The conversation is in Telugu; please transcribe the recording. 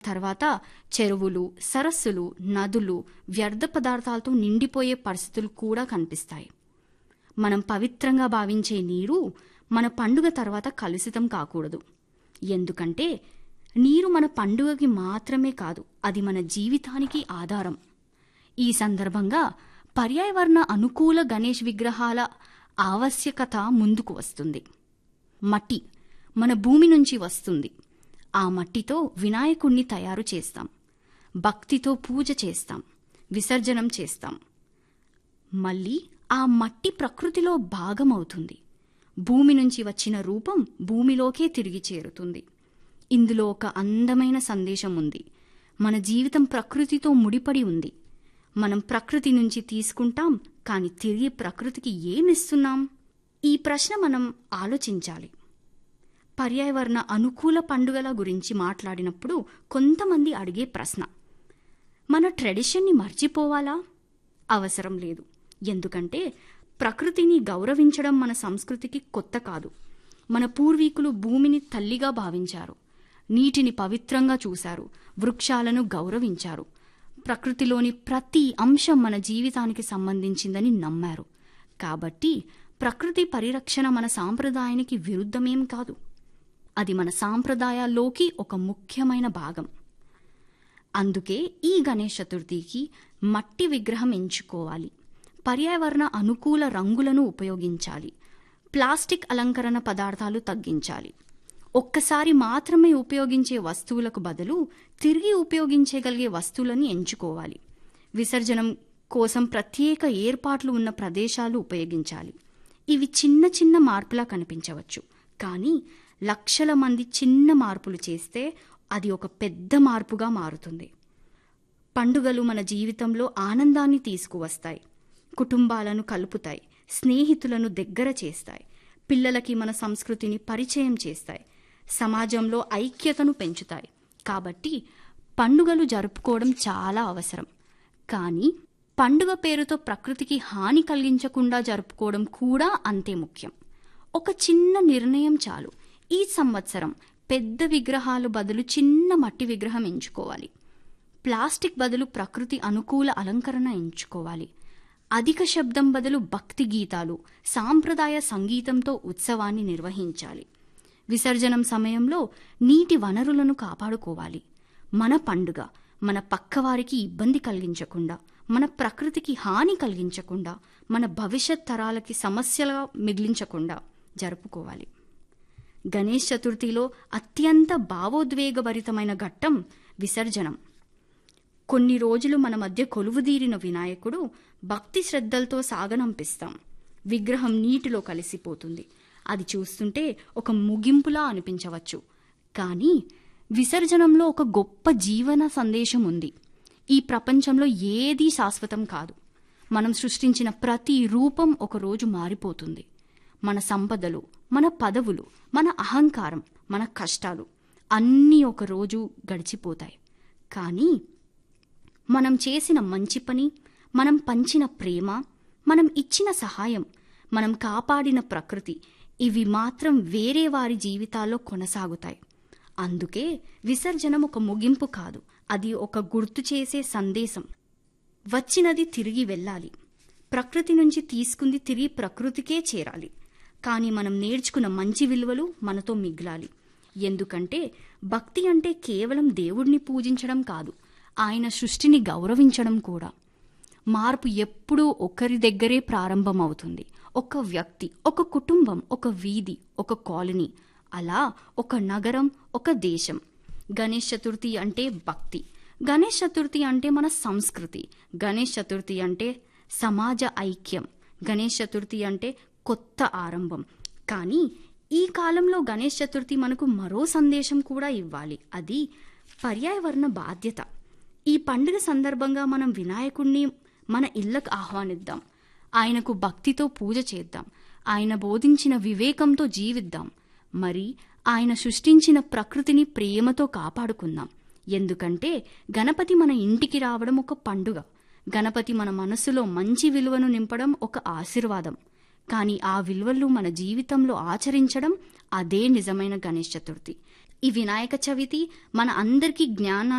తర్వాత చెరువులు సరస్సులు నదులు వ్యర్థ పదార్థాలతో నిండిపోయే పరిస్థితులు కూడా కనిపిస్తాయి మనం పవిత్రంగా భావించే నీరు మన పండుగ తర్వాత కలుషితం కాకూడదు ఎందుకంటే నీరు మన పండుగకి మాత్రమే కాదు అది మన జీవితానికి ఆధారం ఈ సందర్భంగా పర్యావరణ అనుకూల గణేష్ విగ్రహాల ఆవశ్యకత ముందుకు వస్తుంది మట్టి మన భూమి నుంచి వస్తుంది ఆ మట్టితో వినాయకుణ్ణి తయారు చేస్తాం భక్తితో పూజ చేస్తాం విసర్జనం చేస్తాం మళ్ళీ ఆ మట్టి ప్రకృతిలో భాగమవుతుంది భూమి నుంచి వచ్చిన రూపం భూమిలోకే తిరిగి చేరుతుంది ఇందులో ఒక అందమైన సందేశం ఉంది మన జీవితం ప్రకృతితో ముడిపడి ఉంది మనం ప్రకృతి నుంచి తీసుకుంటాం కానీ తిరిగి ప్రకృతికి ఏమిస్తున్నాం ఈ ప్రశ్న మనం ఆలోచించాలి పర్యావరణ అనుకూల పండుగల గురించి మాట్లాడినప్పుడు కొంతమంది అడిగే ప్రశ్న మన ట్రెడిషన్ని మర్చిపోవాలా అవసరం లేదు ఎందుకంటే ప్రకృతిని గౌరవించడం మన సంస్కృతికి కొత్త కాదు మన పూర్వీకులు భూమిని తల్లిగా భావించారు నీటిని పవిత్రంగా చూశారు వృక్షాలను గౌరవించారు ప్రకృతిలోని ప్రతి అంశం మన జీవితానికి సంబంధించిందని నమ్మారు కాబట్టి ప్రకృతి పరిరక్షణ మన సాంప్రదాయానికి విరుద్ధమేం కాదు అది మన సాంప్రదాయాల్లోకి ఒక ముఖ్యమైన భాగం అందుకే ఈ గణేష్ చతుర్థికి మట్టి విగ్రహం ఎంచుకోవాలి పర్యావరణ అనుకూల రంగులను ఉపయోగించాలి ప్లాస్టిక్ అలంకరణ పదార్థాలు తగ్గించాలి ఒక్కసారి మాత్రమే ఉపయోగించే వస్తువులకు బదులు తిరిగి ఉపయోగించగలిగే వస్తువులను ఎంచుకోవాలి విసర్జనం కోసం ప్రత్యేక ఏర్పాట్లు ఉన్న ప్రదేశాలు ఉపయోగించాలి ఇవి చిన్న చిన్న మార్పులా కనిపించవచ్చు కానీ లక్షల మంది చిన్న మార్పులు చేస్తే అది ఒక పెద్ద మార్పుగా మారుతుంది పండుగలు మన జీవితంలో ఆనందాన్ని తీసుకువస్తాయి కుటుంబాలను కలుపుతాయి స్నేహితులను దగ్గర చేస్తాయి పిల్లలకి మన సంస్కృతిని పరిచయం చేస్తాయి సమాజంలో ఐక్యతను పెంచుతాయి కాబట్టి పండుగలు జరుపుకోవడం చాలా అవసరం కానీ పండుగ పేరుతో ప్రకృతికి హాని కలిగించకుండా జరుపుకోవడం కూడా అంతే ముఖ్యం ఒక చిన్న నిర్ణయం చాలు ఈ సంవత్సరం పెద్ద విగ్రహాలు బదులు చిన్న మట్టి విగ్రహం ఎంచుకోవాలి ప్లాస్టిక్ బదులు ప్రకృతి అనుకూల అలంకరణ ఎంచుకోవాలి అధిక శబ్దం బదులు భక్తి గీతాలు సాంప్రదాయ సంగీతంతో ఉత్సవాన్ని నిర్వహించాలి విసర్జనం సమయంలో నీటి వనరులను కాపాడుకోవాలి మన పండుగ మన పక్కవారికి ఇబ్బంది కలిగించకుండా మన ప్రకృతికి హాని కలిగించకుండా మన భవిష్యత్ తరాలకి సమస్యలుగా మిగిలించకుండా జరుపుకోవాలి గణేష్ చతుర్థిలో అత్యంత భావోద్వేగభరితమైన ఘట్టం విసర్జనం కొన్ని రోజులు మన మధ్య కొలువుదీరిన వినాయకుడు భక్తి శ్రద్ధలతో సాగనంపిస్తాం విగ్రహం నీటిలో కలిసిపోతుంది అది చూస్తుంటే ఒక ముగింపులా అనిపించవచ్చు కానీ విసర్జనంలో ఒక గొప్ప జీవన సందేశం ఉంది ఈ ప్రపంచంలో ఏదీ శాశ్వతం కాదు మనం సృష్టించిన ప్రతి రూపం ఒకరోజు మారిపోతుంది మన సంపదలు మన పదవులు మన అహంకారం మన కష్టాలు అన్నీ ఒకరోజు గడిచిపోతాయి కానీ మనం చేసిన మంచి పని మనం పంచిన ప్రేమ మనం ఇచ్చిన సహాయం మనం కాపాడిన ప్రకృతి ఇవి మాత్రం వేరే వారి జీవితాల్లో కొనసాగుతాయి అందుకే విసర్జనం ఒక ముగింపు కాదు అది ఒక గుర్తు చేసే సందేశం వచ్చినది తిరిగి వెళ్ళాలి ప్రకృతి నుంచి తీసుకుంది తిరిగి ప్రకృతికే చేరాలి కానీ మనం నేర్చుకున్న మంచి విలువలు మనతో మిగిలాలి ఎందుకంటే భక్తి అంటే కేవలం దేవుడిని పూజించడం కాదు ఆయన సృష్టిని గౌరవించడం కూడా మార్పు ఎప్పుడూ ఒకరి దగ్గరే ప్రారంభమవుతుంది ఒక వ్యక్తి ఒక కుటుంబం ఒక వీధి ఒక కాలనీ అలా ఒక నగరం ఒక దేశం గణేష్ చతుర్థి అంటే భక్తి గణేష్ చతుర్థి అంటే మన సంస్కృతి గణేష్ చతుర్థి అంటే సమాజ ఐక్యం గణేష్ చతుర్థి అంటే కొత్త ఆరంభం కానీ ఈ కాలంలో గణేష్ చతుర్థి మనకు మరో సందేశం కూడా ఇవ్వాలి అది పర్యావరణ బాధ్యత ఈ పండుగ సందర్భంగా మనం వినాయకుణ్ణి మన ఇళ్లకు ఆహ్వానిద్దాం ఆయనకు భక్తితో పూజ చేద్దాం ఆయన బోధించిన వివేకంతో జీవిద్దాం మరి ఆయన సృష్టించిన ప్రకృతిని ప్రేమతో కాపాడుకుందాం ఎందుకంటే గణపతి మన ఇంటికి రావడం ఒక పండుగ గణపతి మన మనసులో మంచి విలువను నింపడం ఒక ఆశీర్వాదం కానీ ఆ విలువలు మన జీవితంలో ఆచరించడం అదే నిజమైన గణేష్ చతుర్థి ఈ వినాయక చవితి మన అందరికీ జ్ఞానాన్ని